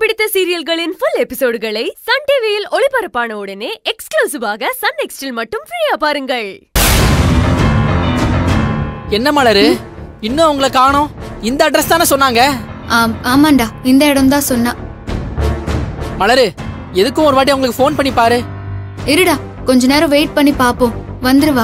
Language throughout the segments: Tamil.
பிடித்த சீரியல்களின் ஃபுல் எபிசோடுகளை சன் டிவியில் ஒளிபரப்பான உடனே எக்ஸ்க்ளூசிவாக சன் நெக்ஸ்டில் மட்டும் ஃப்ரீயா பாருங்கள் என்ன மலரு இன்னும் உங்களை காணோம் இந்த அட்ரஸ் தானே சொன்னாங்க ஆம் ஆமாண்டா இந்த இடம் தான் சொன்னா மலரு எதுக்கும் ஒரு வாட்டி உங்களுக்கு ஃபோன் பண்ணி பாரு இருடா கொஞ்ச நேரம் வெயிட் பண்ணி பாப்போம் வந்துருவா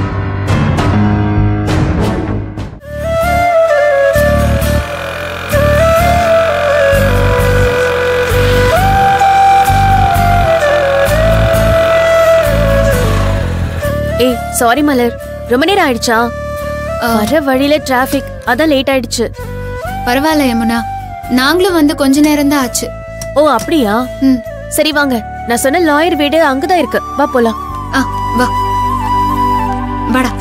ஏய் சாரி மலர் ரொம்ப நேரம் ஆயிடுச்சா வர வழியில டிராபிக் அதான் லேட் ஆயிடுச்சு பரவாயில்ல யமுனா நாங்களும் வந்து கொஞ்ச நேரம் தான் ஆச்சு ஓ அப்படியா ம் சரி வாங்க நான் சொன்ன லாயர் வீடு அங்கதான் இருக்கு வா போலாம் ஆ வா வாடா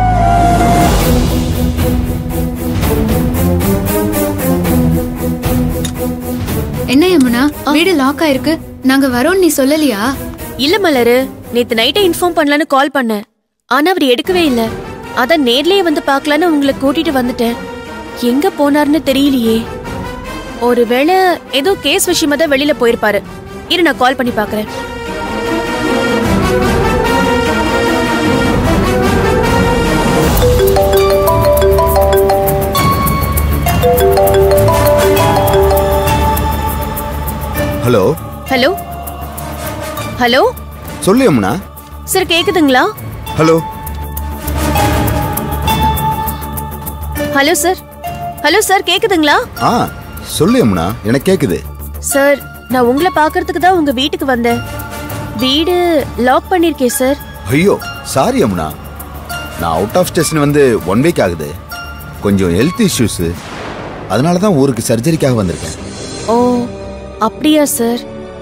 என்ன யமுனா வீடு லாக் ஆயிருக்கு நாங்க வரோம் நீ சொல்லலையா இல்ல மலரு நேத்து நைட்டே இன்ஃபார்ம் பண்ணலான்னு கால் பண்ணேன் ஆனா அவர் எடுக்கவே இல்ல அதான் நேர்லயே வந்து பார்க்கலான்னு உங்களை கூட்டிட்டு வந்துட்டேன் எங்க போனாருன்னு தெரியலையே ஒருவேளை ஏதோ கேஸ் விஷயமா தான் வெளியில போயிருப்பாரு இரு நான் கால் பண்ணி பார்க்கறேன் ஹலோ ஹலோ ஹலோ சொல்லு யமுனா சார் கேக்குதுங்களா hello hello sir hello sir கேக்குதுங்களா ஆ சொல்லு யமுனா எனக்கு கேக்குது சார் நான் உங்களை பார்க்கறதுக்கு தான் உங்க வீட்டுக்கு வந்தேன் வீடு லாக் பண்ணிருக்கேன் சார் ஐயோ சாரி யமுனா நான் அவுட் ஆஃப் ஸ்டேஷன் வந்து ஒன் வீக் ஆகுது கொஞ்சம் ஹெல்த் இஷ்யூஸு அதனால தான் ஊருக்கு சர்ஜரிக்காக வந்திருக்கேன் ஓ அப்படியா சார்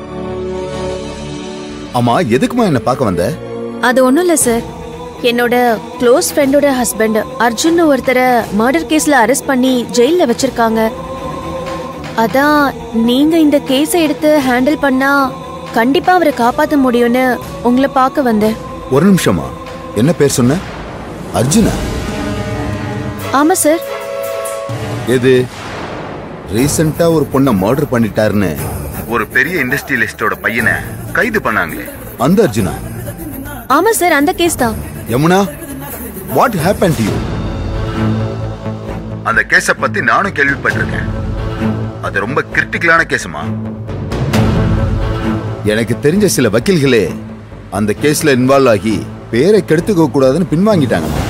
ஆமா எதுக்குமா என்ன பார்க்க வந்த அது ஒண்ணும் இல்ல சார் என்னோட க்ளோஸ் ஃப்ரெண்டோட ஹஸ்பண்ட் அர்ஜுன் ஒருத்தரை மர்டர் கேஸ்ல அரெஸ்ட் பண்ணி ஜெயில்ல வச்சிருக்காங்க அதான் நீங்க இந்த கேஸை எடுத்து ஹேண்டில் பண்ணா கண்டிப்பா அவரை காப்பாத்த முடியும்னு உங்களை பார்க்க வந்தேன் ஒரு நிமிஷமா என்ன பேர் சொன்ன அர்ஜுனா ஆமா சார் எது ரீசெண்டா ஒரு பொண்ணை மர்டர் பண்ணிட்டாருன்னு ஒரு பெரிய இண்டஸ்ட்ரியலிஸ்டோட பையனை கைது பண்ணாங்களே அந்த அர்ஜுனா ஆமா சார் அந்த கேஸ் தான் Yamuna what happen to you அந்த கேஸ பத்தி நானும் கேள்விப்பட்டிருக்கேன் அது ரொம்ப கிரிட்டிக்கலான கேஸுமா எனக்கு தெரிஞ்ச சில வக்கீல்களே அந்த கேஸ்ல இன்வால்வ் ஆகி பேரை கெடுத்துக்க கூடாதுன்னு பின்வாங்கிட்டாங்க